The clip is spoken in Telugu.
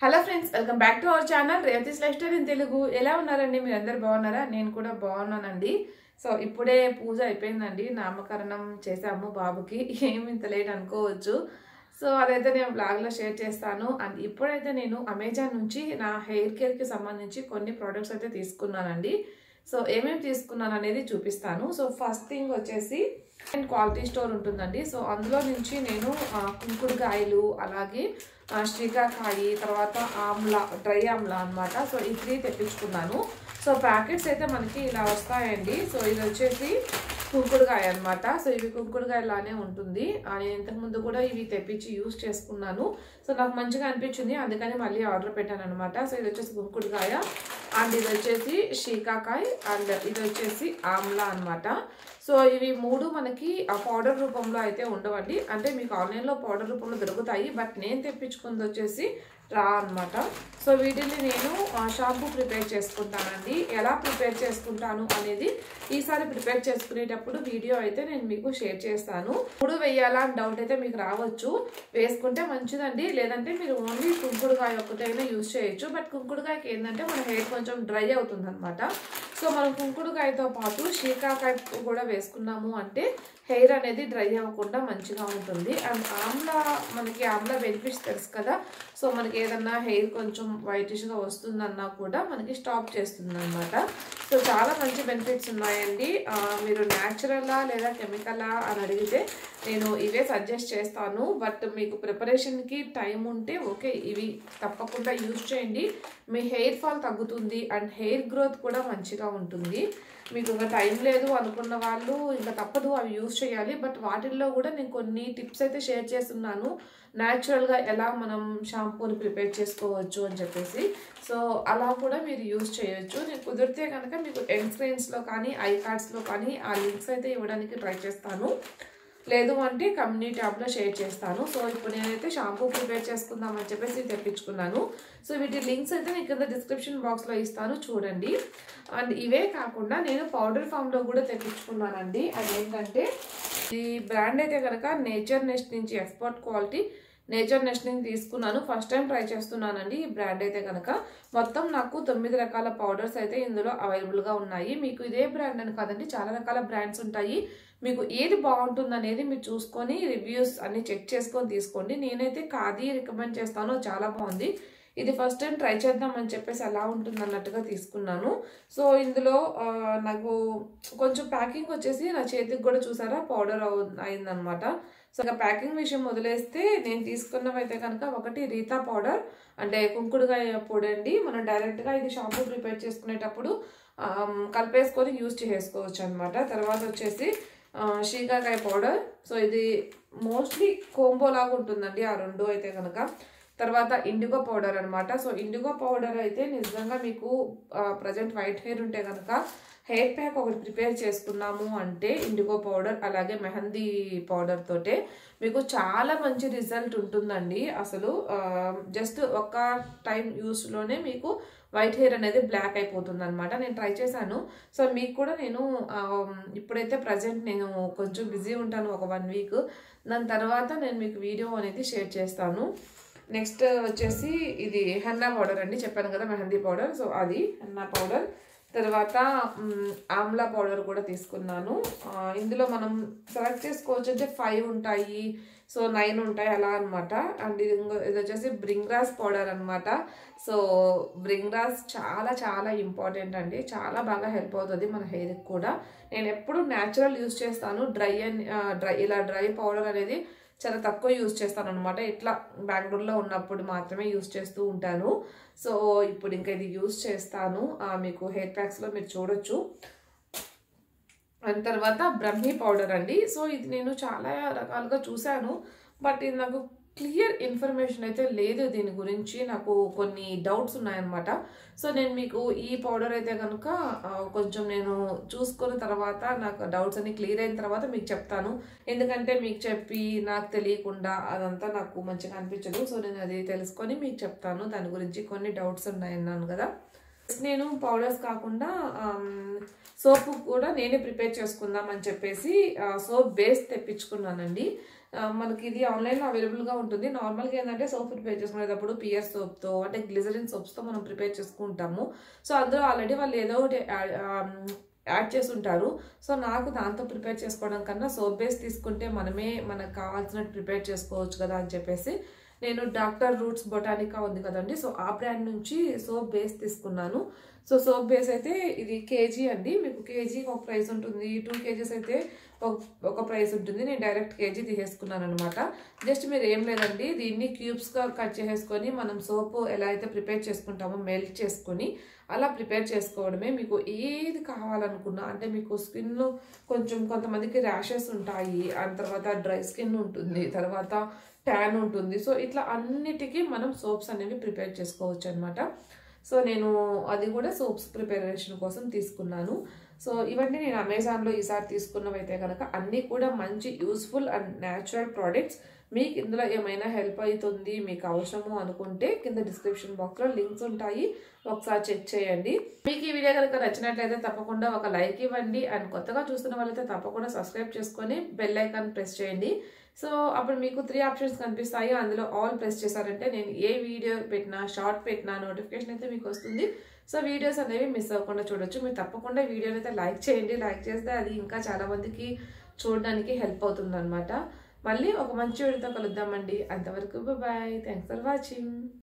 hello friends welcome back to our channel Revathi's lifestyle in Telugu ఎలా ఉన్నారండి మీరు అందరు బాగున్నారా నేను కూడా బాగున్నానండి సో ఇప్పుడే పూజ అయిపోయిందండి నామకరణం చేశాము బాబుకి ఏమి ఇంత లేట్ అనుకోవచ్చు సో అదైతే నేను బ్లాగ్లో షేర్ చేస్తాను అండ్ ఇప్పుడైతే నేను అమెజాన్ నుంచి నా హెయిర్ కేర్కి సంబంధించి కొన్ని ప్రోడక్ట్స్ అయితే తీసుకున్నానండి సో ఏమేమి తీసుకున్నాను అనేది చూపిస్తాను సో ఫస్ట్ థింగ్ వచ్చేసి అండ్ క్వాలిటీ స్టోర్ ఉంటుందండి సో అందులో నుంచి నేను ఆ, కుంకుడుకాయలు అలాగే ఆ, శ్రీకాకాయి తర్వాత ఆమ్లా డ్రై ఆమ్లా అన్నమాట సో ఈ త్రీ తెప్పించుకున్నాను సో ప్యాకెట్స్ అయితే మనకి ఇలా వస్తాయండి సో ఇది వచ్చేసి కుంకుడుకాయ అన్నమాట సో ఇవి కుంకుడుకాయ లానే ఉంటుంది ఆ, నేను ఇంతకుముందు కూడా ఇవి తెప్పించి యూస్ చేసుకున్నాను సో నాకు మంచిగా అనిపించింది అందుకని మళ్ళీ ఆర్డర్ పెట్టాను అనమాట సో ఇది వచ్చేసి కుంకుడుకాయ అండ్ ఇది వచ్చేసి షీకాకాయ్ అండ్ ఇది వచ్చేసి ఆమ్లా అన్నమాట సో ఇవి మూడు మనకి ఆ పౌడర్ రూపంలో అయితే ఉండవండి అంటే మీకు ఆన్లైన్లో పౌడర్ రూపంలో దొరుకుతాయి బట్ నేను తెప్పించుకుంది వచ్చేసి రా అన్నమాట సో వీటిని నేను షాంపూ ప్రిపేర్ చేసుకుంటానండి ఎలా ప్రిపేర్ చేసుకుంటాను అనేది ఈసారి ప్రిపేర్ చేసుకునేటప్పుడు వీడియో అయితే నేను మీకు షేర్ చేస్తాను ఇప్పుడు వేయాలా అని డౌట్ అయితే మీకు రావచ్చు వేసుకుంటే మంచిదండి లేదంటే మీరు ఓన్లీ కుంకుడుకాయ ఒక్కటైనా యూజ్ చేయొచ్చు బట్ కుంకుడుకాయకి ఏంటంటే మన హెయిర్ కొంచెం డ్రై అవుతుంది అనమాట సో మనం కుంకుడుకాయతో పాటు శీకాకాయ కూడా వేసుకున్నాము అంటే హెయిర్ అనేది డ్రై అవ్వకుండా మంచిగా ఉంటుంది అండ్ ఆమ్లా మనకి ఆమ్లా బెనిఫిట్స్ తెలుసు కదా సో మనకి ఏదన్నా హెయిర్ కొంచెం వైటిష్గా వస్తుందన్నా కూడా మనకి స్టాప్ చేస్తుంది అనమాట సో చాలా మంచి బెనిఫిట్స్ ఉన్నాయండి ఆ, మీరు న్యాచురలా లేదా కెమికలా అని అడిగితే నేను ఇవే సజెస్ట్ చేస్తాను బట్ మీకు ప్రిపరేషన్కి టైం ఉంటే ఓకే ఇవి తప్పకుండా యూజ్ చేయండి మీ హెయిర్ ఫాల్ తగ్గుతుంది అండ్ హెయిర్ గ్రోత్ కూడా మంచిగా ఉంటుంది మీకు ఇంకా టైం లేదు అనుకున్న వాళ్ళు ఇంకా తప్పదు అవి యూజ్ చేయాలి బట్ వాటిల్లో కూడా నేను కొన్ని టిప్స్ అయితే షేర్ చేస్తున్నాను న్యాచురల్గా ఎలా మనం షాంపూని ప్రిపేర్ చేసుకోవచ్చు అని చెప్పేసి సో అలా కూడా మీరు యూజ్ చేయొచ్చు నేను కుదిరితే కనుక మీకు ఎండ్ స్క్రీన్స్లో కానీ ఐ కార్డ్స్లో కానీ ఆ లింక్స్ అయితే ఇవ్వడానికి ట్రై చేస్తాను లేదు అంటే కమ్యూనిటీ యాప్లో షేర్ చేస్తాను సో ఇప్పుడు నేనైతే షాంపూ ప్రిపేర్ చేసుకుందామని చెప్పేసి తెప్పించుకున్నాను సో వీటి లింక్స్ అయితే నేను కింద డిస్క్రిప్షన్ బాక్స్లో ఇస్తాను చూడండి అండ్ ఇవే కాకుండా నేను పౌడర్ ఫామ్లో కూడా తెప్పించుకున్నానండి అదేంటంటే ఈ బ్రాండ్ అయితే కనుక నేచర్ నెస్ట్ నుంచి ఎక్స్పర్ట్ క్వాలిటీ నేచర్ నెస్ట్ నుంచి తీసుకున్నాను ఫస్ట్ టైం ట్రై చేస్తున్నానండి ఈ బ్రాండ్ అయితే కనుక మొత్తం నాకు తొమ్మిది రకాల పౌడర్స్ అయితే ఇందులో అవైలబుల్గా ఉన్నాయి మీకు ఇదే బ్రాండ్ అని కాదండి చాలా రకాల బ్రాండ్స్ ఉంటాయి మీకు ఏది బాగుంటుంది అనేది మీరు చూసుకొని రివ్యూస్ అన్ని చెక్ చేసుకొని తీసుకోండి నేనైతే ఖాదీ రికమెండ్ చేస్తాను చాలా బాగుంది ఇది ఫస్ట్ టైం ట్రై చేద్దామని చెప్పేసి ఎలా ఉంటుంది అన్నట్టుగా తీసుకున్నాను సో ఇందులో ఆ, నాకు కొంచెం ప్యాకింగ్ వచ్చేసి నా చేతికి కూడా చూసారా పౌడర్ అవు అయిందనమాట సో ఇంకా ప్యాకింగ్ విషయం వదిలేస్తే నేను తీసుకున్నవైతే కనుక ఒకటి రీతా పౌడర్ అంటే కుంకుడుకాయ పొడి అండి మనం డైరెక్ట్గా ఇది షాంపూ ప్రిపేర్ చేసుకునేటప్పుడు ఆమ్, కలిపేసుకొని యూజ్ చేసుకోవచ్చు అనమాట తర్వాత వచ్చేసి ఆ, శీకాకాయ పౌడర్ సో ఇది మోస్ట్లీ కోంబో లాగా ఉంటుందండి ఆ రెండు అయితే కనుక తర్వాత ఇండిగో పౌడర్ అనమాట సో ఇండిగో పౌడర్ అయితే నిజంగా మీకు ప్రజెంట్ వైట్ హెయిర్ ఉంటే కనుక హెయిర్ ప్యాక్ ఒకటి ప్రిపేర్ చేసుకున్నాము అంటే ఇండిగో పౌడర్ అలాగే మెహందీ పౌడర్ తోటే మీకు చాలా మంచి రిజల్ట్ ఉంటుందండి అసలు జస్ట్ ఒక టైం యూస్లోనే మీకు వైట్ హెయిర్ అనేది బ్లాక్ అయిపోతుంది అనమాట నేను ట్రై చేశాను సో మీకు కూడా నేను ఆ, ఇప్పుడైతే ప్రజెంట్ నేను కొంచెం బిజీ ఉంటాను ఒక వన్ వీక్ దాని తర్వాత నేను మీకు వీడియో అనేది షేర్ చేస్తాను నెక్స్ట్ వచ్చేసి ఇది హెన్నా పౌడర్ అండి చెప్పాను కదా మెహందీ పౌడర్ సో అది హెన్నా పౌడర్ తర్వాత మ్, ఆమ్లా పౌడర్ కూడా తీసుకున్నాను ఆ, ఇందులో మనం సెలెక్ట్ చేసుకోవచ్చు అంటే ఫైవ్ ఉంటాయి సో నైన్ ఉంటాయి అలా అనమాట అండ్ ఇది ఇంకో- ఇది వచ్చేసి బ్రింగ్రాస్ పౌడర్ అనమాట సో బ్రింగ్రాస్ చాలా చాలా ఇంపార్టెంట్ అండి చాలా బాగా హెల్ప్ అవుతుంది మన హెయిర్కి కూడా నేను ఎప్పుడు న్యాచురల్ యూస్ చేస్తాను డ్రై అని డ్రై ఇలా డ్రై పౌడర్ అనేది చాలా తక్కువ యూస్ చేస్తాను అనమాట ఇట్లా బెంగళూరులో ఉన్నప్పుడు మాత్రమే యూస్ చేస్తూ ఉంటాను సో ఇప్పుడు ఇంకా ఇది యూస్ చేస్తాను ఆ, మీకు హెయిర్ ప్యాక్స్లో మీరు చూడొచ్చు అండ్ తర్వాత బ్రహ్మి పౌడర్ అండి సో ఇది నేను చాలా రకాలుగా చూశాను బట్ ఇది నాకు క్లియర్ ఇన్ఫర్మేషన్ అయితే లేదు దీని గురించి నాకు కొన్ని డౌట్స్ ఉన్నాయన్నమాట సో నేను మీకు ఈ పౌడర్ అయితే కనుక ఆ, కొంచెం నేను చూసుకున్న తర్వాత నాకు డౌట్స్ అన్ని క్లియర్ అయిన తర్వాత మీకు చెప్తాను ఎందుకంటే మీకు చెప్పి నాకు తెలియకుండా అదంతా నాకు మంచిగా అనిపించదు సో నేను అది తెలుసుకొని మీకు చెప్తాను దాని గురించి కొన్ని డౌట్స్ ఉన్నాయన్నాను కదా నేను పౌడర్స్ కాకుండా సోప్ కూడా నేనే ప్రిపేర్ చేసుకుందాం అని చెప్పేసి సోప్ బేస్ తెప్పించుకున్నానండి ఆ, మనకి ఇది ఆన్లైన్లో అవైలబుల్గా ఉంటుంది నార్మల్గా ఏంటంటే సోప్ ప్రిపేర్ చేసుకునేటప్పుడు పియర్ సోప్తో అంటే గ్లిజరిన్ సోప్స్తో మనం ప్రిపేర్ చేసుకుంటాము సో అందులో ఆల్రెడీ వాళ్ళు ఏదో ఒకటి యాడ్ యాడ్ చేసి ఉంటారు సో నాకు దాంతో ప్రిపేర్ చేసుకోవడం కన్నా సోప్ బేస్ తీసుకుంటే మనమే మనకు కావాల్సినట్టు ప్రిపేర్ చేసుకోవచ్చు కదా అని చెప్పేసి నేను డాక్టర్ రూట్స్ బొటానికా ఉంది కదండి సో ఆ బ్రాండ్ నుంచి సోప్ బేస్ తీసుకున్నాను సో సోప్ బేస్ అయితే ఇది కేజీ అండి మీకు కేజీ ఒక ప్రైస్ ఉంటుంది టూ కేజీస్ అయితే ఒక ఒక ప్రైస్ ఉంటుంది నేను డైరెక్ట్ కేజీ తీసేసుకున్నాను అనమాట జస్ట్ మీరు ఏం లేదండి దీన్ని క్యూబ్స్గా కట్ చేసేసుకొని మనం సోప్ ఎలా అయితే ప్రిపేర్ చేసుకుంటామో మెల్ట్ చేసుకొని అలా ప్రిపేర్ చేసుకోవడమే మీకు ఏది కావాలనుకున్నా అంటే మీకు స్కిన్ కొంచెం కొంతమందికి ర్యాషెస్ ఉంటాయి ఆ తర్వాత డ్రై స్కిన్ ఉంటుంది తర్వాత ట్యాన్ ఉంటుంది సో ఇట్లా అన్నిటికీ మనం సోప్స్ అనేవి ప్రిపేర్ చేసుకోవచ్చు అనమాట సో నేను అది కూడా సోప్స్ ప్రిపరేషన్ కోసం తీసుకున్నాను సో ఇవన్నీ నేను అమెజాన్లో ఈసారి తీసుకున్నవైతే కనుక అన్నీ కూడా మంచి యూస్ఫుల్ అండ్ న్యాచురల్ ప్రోడక్ట్స్ మీకు ఇందులో ఏమైనా హెల్ప్ అవుతుంది మీకు అవసరము అనుకుంటే కింద డిస్క్రిప్షన్ బాక్స్లో లింక్స్ ఉంటాయి ఒకసారి చెక్ చేయండి మీకు ఈ వీడియో కనుక నచ్చినట్లయితే తప్పకుండా ఒక లైక్ ఇవ్వండి అండ్ కొత్తగా చూస్తున్న వాళ్ళైతే తప్పకుండా సబ్స్క్రైబ్ చేసుకొని బెల్ ఐకాన్ ప్రెస్ చేయండి సో అప్పుడు మీకు త్రీ ఆప్షన్స్ కనిపిస్తాయి అందులో ఆల్ ప్రెస్ చేశారంటే నేను ఏ వీడియో పెట్టినా షార్ట్ పెట్టినా నోటిఫికేషన్ అయితే మీకు వస్తుంది సో వీడియోస్ అనేవి మిస్ అవ్వకుండా చూడొచ్చు మీరు తప్పకుండా వీడియోని అయితే లైక్ చేయండి లైక్ చేస్తే అది ఇంకా చాలా మందికి చూడడానికి హెల్ప్ అవుతుంది అనమాట మళ్ళీ ఒక మంచి వీడియోతో కలుద్దామండి అంతవరకు బాయ్ థ్యాంక్స్ ఫర్ వాచింగ్